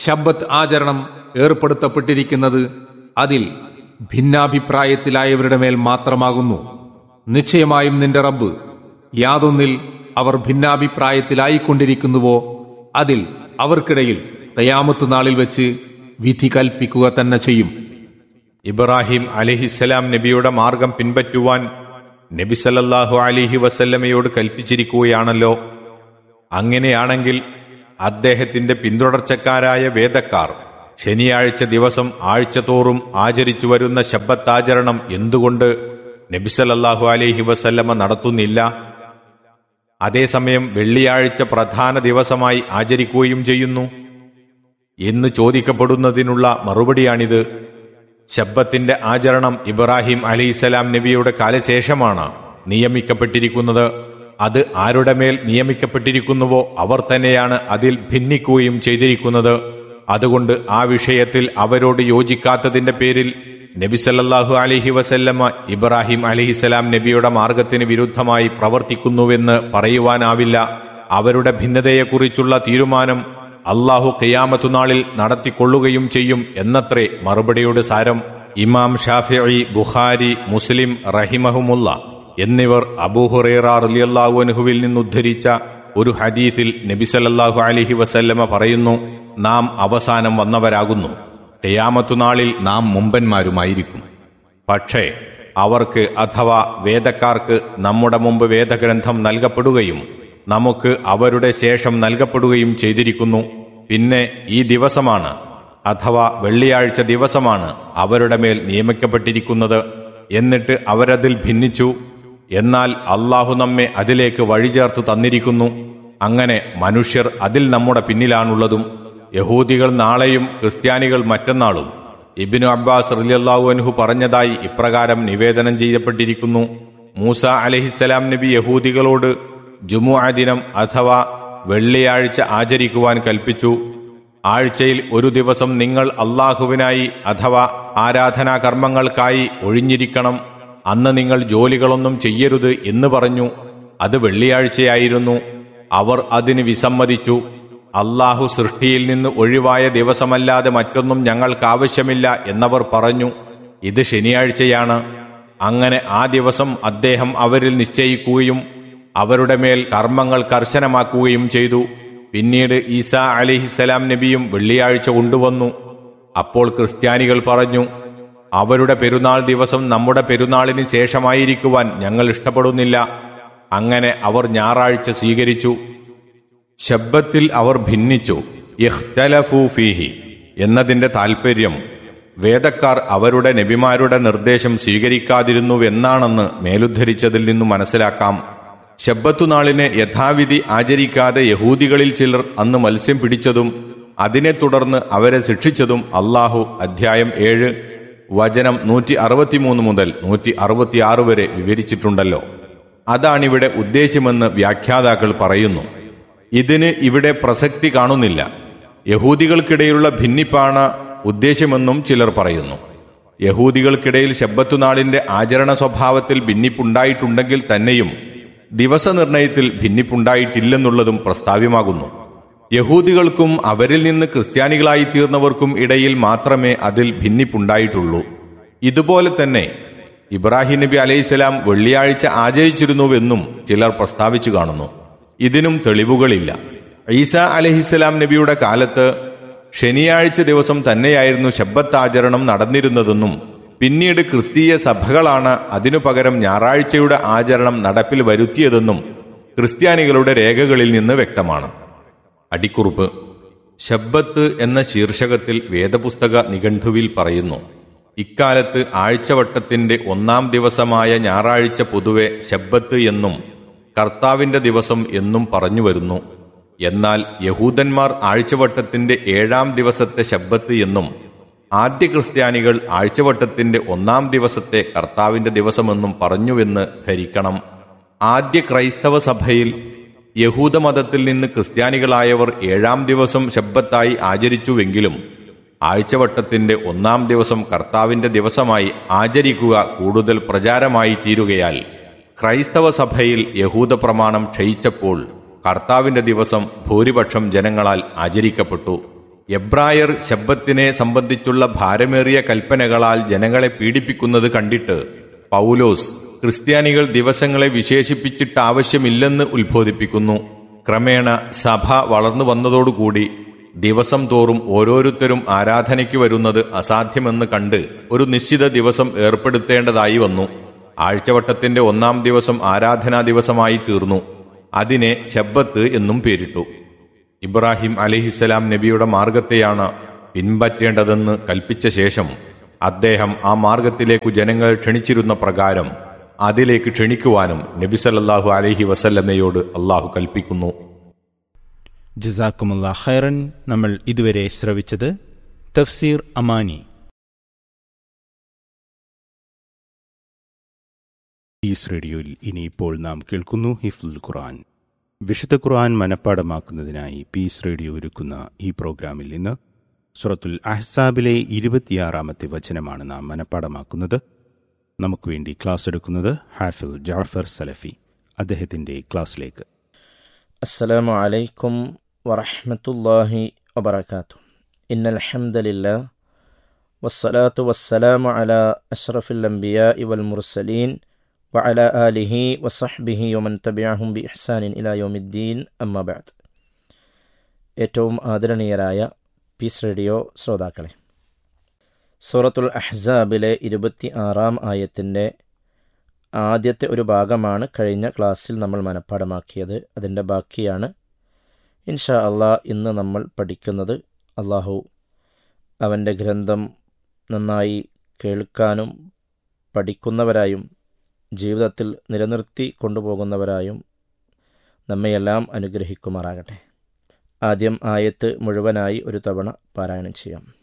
ശബ്ബത്ത് ആചരണം ഏർപ്പെടുത്തപ്പെട്ടിരിക്കുന്നത് അതിൽ ഭിന്നാഭിപ്രായത്തിലായവരുടെ മേൽ മാത്രമാകുന്നു നിശ്ചയമായും നിന്റെ റബ്ബ് യാതൊന്നിൽ അവർ ഭിന്നാഭിപ്രായത്തിലായിക്കൊണ്ടിരിക്കുന്നുവോ അതിൽ അവർക്കിടയിൽ തയാമത്ത് നാളിൽ വെച്ച് വിധി കൽപ്പിക്കുക തന്നെ ചെയ്യും ഇബ്രാഹിം അലിഹിസ്സലാം നബിയുടെ മാർഗം പിൻപറ്റുവാൻ നബി സല്ലല്ലാഹു അലിഹി വസല്ലമയോട് കൽപ്പിച്ചിരിക്കുകയാണല്ലോ അങ്ങനെയാണെങ്കിൽ അദ്ദേഹത്തിന്റെ പിന്തുടർച്ചക്കാരായ വേദക്കാർ ശനിയാഴ്ച ദിവസം ആഴ്ചതോറും ആചരിച്ചു വരുന്ന ശബ്ബത്താചരണം എന്തുകൊണ്ട് നബി സല്ലല്ലാഹു അലൈഹി വസല്ലമ നടത്തുന്നില്ല അതേസമയം വെള്ളിയാഴ്ച പ്രധാന ദിവസമായി ആചരിക്കുകയും ചെയ്യുന്നു എന്ന് ചോദിക്കപ്പെടുന്നതിനുള്ള മറുപടിയാണിത് ശബ്ബത്തിന്റെ ആചരണം ഇബ്രാഹിം അലൈഹിസലാം നബിയുടെ കാലശേഷമാണ് നിയമിക്കപ്പെട്ടിരിക്കുന്നത് അത് ആരുടെ മേൽ നിയമിക്കപ്പെട്ടിരിക്കുന്നുവോ അവർ തന്നെയാണ് അതിൽ ഭിന്നിക്കുകയും ചെയ്തിരിക്കുന്നത് അതുകൊണ്ട് ആ വിഷയത്തിൽ അവരോട് യോജിക്കാത്തതിന്റെ പേരിൽ നബി സല്ലല്ലാഹു അലൈഹി വസല്ലമ ഇബ്രാഹിം അലിഹിസലാം നബിയുടെ മാർഗത്തിന് വിരുദ്ധമായി പ്രവർത്തിക്കുന്നുവെന്ന് പറയുവാനാവില്ല അവരുടെ ഭിന്നതയെക്കുറിച്ചുള്ള തീരുമാനം അള്ളാഹു ഖിയാമത്തുനാളിൽ നടത്തിക്കൊള്ളുകയും ചെയ്യും എന്നത്രേ മറുപടിയുടെ സാരം ഇമാം ഷാഫിഇ ബുഖാരി മുസ്ലിം റഹിമഹുമുള്ള എന്നിവർ അബൂഹുറൈറ റളിയല്ലാഹു അൻഹുവിൽ നിന്നുദ്ധരിച്ച ഒരു ഹദീസിൽ നബി സല്ലല്ലാഹു അലൈഹി വസല്ലമ പറയുന്നു നാം അവസാനം വന്നവരാകുന്നു ഖിയാമത്തുനാളിൽ നാം മുമ്പന്മാരുമായിരിക്കും പക്ഷേ അവർക്ക് അഥവാ വേദക്കാർക്ക് നമ്മുടെ മുമ്പ് വേദഗ്രന്ഥം നൽകപ്പെടുകയും നമുക്ക് അവരുടെ ശേഷം നൽകപ്പെടുകയും ചെയ്തിരിക്കുന്നു പിന്നെ ഈ ദിവസമാണ് അഥവാ വെള്ളിയാഴ്ച ദിവസമാണ് അവരുടെ മേൽ നിയമിക്കപ്പെട്ടിരിക്കുന്നത് എന്നിട്ട് അവരതിൽ ഭിന്നിച്ചു എന്നാൽ അള്ളാഹു നമ്മെ അതിലേക്ക് വഴിചേർത്തു തന്നിരിക്കുന്നു അങ്ങനെ മനുഷ്യർ അതിൽ നമ്മുടെ പിന്നിലാണുള്ളതും യഹൂദികൾ നാളെയും ക്രിസ്ത്യാനികൾ മറ്റന്നാളും ഇബിനു അബ്ബാസ് റലിയല്ലാഹു അൻഹു പറഞ്ഞതായി ഇപ്രകാരം നിവേദനം ചെയ്യപ്പെട്ടിരിക്കുന്നു മൂസ അലഹിസലാം നബി യഹൂദികളോട് ജുമുഅ ദിനം അഥവാ വെള്ളിയാഴ്ച ആചരിക്കുവാൻ കൽപ്പിച്ചു ആഴ്ചയിൽ ഒരു ദിവസം നിങ്ങൾ അള്ളാഹുവിനായി അഥവാ ആരാധനാ കർമ്മങ്ങൾക്കായി ഒഴിഞ്ഞിരിക്കണം അന്ന് നിങ്ങൾ ജോലികളൊന്നും ചെയ്യരുത് എന്ന് പറഞ്ഞു അത് വെള്ളിയാഴ്ചയായിരുന്നു അവർ അതിന് വിസമ്മതിച്ചു അള്ളാഹു സൃഷ്ടിയിൽ നിന്ന് ഒഴിവായ ദിവസമല്ലാതെ മറ്റൊന്നും ഞങ്ങൾക്കാവശ്യമില്ല എന്നവർ പറഞ്ഞു ഇത് ശനിയാഴ്ചയാണ് അങ്ങനെ ആ ദിവസം അദ്ദേഹം അവരിൽ നിശ്ചയിക്കുകയും അവരുടെ മേൽ കർമ്മങ്ങൾ കർശനമാക്കുകയും ചെയ്തു പിന്നീട് ഈസ അലിഹിസലാം നബിയും വെള്ളിയാഴ്ച കൊണ്ടുവന്നു അപ്പോൾ ക്രിസ്ത്യാനികൾ പറഞ്ഞു അവരുടെ പെരുന്നാൾ ദിവസം നമ്മുടെ പെരുന്നാളിന് ശേഷമായിരിക്കുവാൻ ഞങ്ങൾ ഇഷ്ടപ്പെടുന്നില്ല അങ്ങനെ അവർ ഞായറാഴ്ച സ്വീകരിച്ചു ശബ്ദത്തിൽ അവർ ഭിന്നിച്ചു ഇഖ്തലഫു ഫീഹി എന്നതിന്റെ താൽപ്പര്യം വേദക്കാർ അവരുടെ നബിമാരുടെ നിർദ്ദേശം സ്വീകരിക്കാതിരുന്നുവെന്നാണെന്ന് മേലുദ്ധരിച്ചതിൽ നിന്നു മനസ്സിലാക്കാം ശബ്ബത്തുനാളിനെ യഥാവിധി ആചരിക്കാതെ യഹൂദികളിൽ ചിലർ അന്ന് മത്സ്യം പിടിച്ചതും അതിനെ തുടർന്ന് അവരെ ശിക്ഷിച്ചതും അള്ളാഹു അധ്യായം ഏഴ് വചനം നൂറ്റി അറുപത്തിമൂന്ന് മുതൽ നൂറ്റി അറുപത്തിയാറ് വരെ വിവരിച്ചിട്ടുണ്ടല്ലോ അതാണിവിടെ ഉദ്ദേശ്യമെന്ന് വ്യാഖ്യാതാക്കൾ പറയുന്നു ഇതിന് ഇവിടെ പ്രസക്തി കാണുന്നില്ല യഹൂദികൾക്കിടയിലുള്ള ഭിന്നിപ്പാണ് ഉദ്ദേശ്യമെന്നും ചിലർ പറയുന്നു യഹൂദികൾക്കിടയിൽ ശബ്ബത്തുനാളിന്റെ ആചരണ സ്വഭാവത്തിൽ ഭിന്നിപ്പുണ്ടായിട്ടുണ്ടെങ്കിൽ തന്നെയും ദിവസനിർണയത്തിൽ ഭിന്നിപ്പുണ്ടായിട്ടില്ലെന്നുള്ളതും പ്രസ്താവ്യമാകുന്നു യഹൂദികൾക്കും അവരിൽ നിന്ന് ക്രിസ്ത്യാനികളായി തീർന്നവർക്കും ഇടയിൽ മാത്രമേ അതിൽ ഭിന്നിപ്പുണ്ടായിട്ടുള്ളൂ ഇതുപോലെ തന്നെ ഇബ്രാഹിം നബി അലൈഹിസ്സലാം വെള്ളിയാഴ്ച ആചരിച്ചിരുന്നുവെന്നും ചിലർ പ്രസ്താവിച്ചു കാണുന്നു ഇതിനും തെളിവുകളില്ല ഈസ അലഹിസ്സലാം നബിയുടെ കാലത്ത് ശനിയാഴ്ച ദിവസം തന്നെയായിരുന്നു ശബ്ബത്താചരണം നടന്നിരുന്നതെന്നും പിന്നീട് ക്രിസ്തീയ സഭകളാണ് അതിനു പകരം ഞായറാഴ്ചയുടെ ആചരണം നടപ്പിൽ വരുത്തിയതെന്നും ക്രിസ്ത്യാനികളുടെ രേഖകളിൽ നിന്ന് വ്യക്തമാണ് അടിക്കുറിപ്പ് ശബ്ബത്ത് എന്ന ശീർഷകത്തിൽ വേദപുസ്തക നിഘണ്ടുവിൽ പറയുന്നു ഇക്കാലത്ത് ആഴ്ചവട്ടത്തിന്റെ ഒന്നാം ദിവസമായ ഞായറാഴ്ച പൊതുവെ ശബ്ബത്ത് എന്നും കർത്താവിന്റെ ദിവസം എന്നും പറഞ്ഞു വരുന്നു എന്നാൽ യഹൂദന്മാർ ആഴ്ചവട്ടത്തിന്റെ ഏഴാം ദിവസത്തെ ശബ്ബത്ത് എന്നും ആദ്യ ക്രിസ്ത്യാനികൾ ആഴ്ചവട്ടത്തിന്റെ ഒന്നാം ദിവസത്തെ കർത്താവിന്റെ ദിവസമെന്നും പറഞ്ഞുവെന്ന് ധരിക്കണം ആദ്യ ക്രൈസ്തവ സഭയിൽ യഹൂദമതത്തിൽ നിന്ന് ക്രിസ്ത്യാനികളായവർ ഏഴാം ദിവസം ശബ്ബത്തായി ആചരിച്ചുവെങ്കിലും ആഴ്ചവട്ടത്തിന്റെ ഒന്നാം ദിവസം കർത്താവിന്റെ ദിവസമായി ആചരിക്കുക കൂടുതൽ പ്രചാരമായി തീരുകയാൽ ക്രൈസ്തവ സഭയിൽ യഹൂദ പ്രമാണം ക്ഷയിച്ചപ്പോൾ കർത്താവിന്റെ ദിവസം ഭൂരിപക്ഷം ജനങ്ങളാൽ ആചരിക്കപ്പെട്ടു എബ്രായർ ശബ്ദത്തിനെ സംബന്ധിച്ചുള്ള ഭാരമേറിയ കൽപ്പനകളാൽ ജനങ്ങളെ പീഡിപ്പിക്കുന്നത് കണ്ടിട്ട് പൗലോസ് ക്രിസ്ത്യാനികൾ ദിവസങ്ങളെ വിശേഷിപ്പിച്ചിട്ട് ആവശ്യമില്ലെന്ന് ഉത്ബോധിപ്പിക്കുന്നു ക്രമേണ സഭ വളർന്നു വന്നതോടുകൂടി ദിവസം തോറും ഓരോരുത്തരും ആരാധനയ്ക്ക് വരുന്നത് അസാധ്യമെന്ന് കണ്ട് ഒരു നിശ്ചിത ദിവസം ഏർപ്പെടുത്തേണ്ടതായി വന്നു ആഴ്ചവട്ടത്തിന്റെ ഒന്നാം ദിവസം ആരാധനാ ദിവസമായി തീർന്നു അതിനെ ശബ്ബത്ത് എന്നും പേരിട്ടു ഇബ്രാഹിം അലിഹിസലാം നബിയുടെ മാർഗത്തെയാണ് പിൻപറ്റേണ്ടതെന്ന് കൽപ്പിച്ച ശേഷം അദ്ദേഹം ആ മാർഗത്തിലേക്കു ജനങ്ങൾ ക്ഷണിച്ചിരുന്ന പ്രകാരം അതിലേക്ക് ക്ഷണിക്കുവാനും നബി സല്ലല്ലാഹു അലൈഹി വസല്ലമയോട് അള്ളാഹു കൽപ്പിക്കുന്നു ജസാക്കുമുള്ള ഖൈറൻ നമ്മൾ ഇതുവരെ ശ്രവിച്ചത് തഫ്സീർ അമാനി ഈസ് റേഡിയോയിൽ ഇനിയിപ്പോൾ നാം കേൾക്കുന്നു ഹിഫ്ലുൽ ഖുർആൻ വിശുദ്ധ ഖുർആൻ മനഃപ്പാടമാക്കുന്നതിനായി പീസ് റേഡിയോ ഒരുക്കുന്ന ഈ പ്രോഗ്രാമിൽ നിന്ന് സുറത്തുൽ അഹ്സാബിലെ ഇരുപത്തിയാറാമത്തെ വചനമാണ് നാം മനഃപ്പാടമാക്കുന്നത് നമുക്ക് വേണ്ടി ക്ലാസ് എടുക്കുന്നത് ഹാഫിൽ ജാഫർ സലഫി അദ്ദേഹത്തിൻ്റെ ക്ലാസ്സിലേക്ക് السلام عليكم ورحمة الله وبركاته إن الحمد لله والصلاة والسلام على أشرف الأنبياء والمرسلين وعلى آله وصحبه ومن تبعهم بإحسان إلى يوم الدين أما بعد ഏറ്റവും ആദരണീയരായ പീസ് റേഡിയോ ശ്രോതാക്കളെ സൂറത്തുൽ അഹ്സാബിലെ ഇരുപത്തി ആറാം ആയത്തിൻ്റെ ആദ്യത്തെ ഒരു ഭാഗമാണ് കഴിഞ്ഞ ക്ലാസ്സിൽ നമ്മൾ മനഃപ്പാടമാക്കിയത് അതിൻ്റെ ബാക്കിയാണ് ഇൻഷാ അള്ളാ ഇന്ന് നമ്മൾ പഠിക്കുന്നത് അള്ളാഹു അവൻ്റെ ഗ്രന്ഥം നന്നായി കേൾക്കാനും പഠിക്കുന്നവരായും ജീവിതത്തിൽ നിലനിർത്തി കൊണ്ടുപോകുന്നവരായും നമ്മയെല്ലാം അനുഗ്രഹിക്കുമാറാകട്ടെ ആദ്യം ആയത്ത് മുഴുവനായി ഒരു തവണ പാരായണം ചെയ്യാം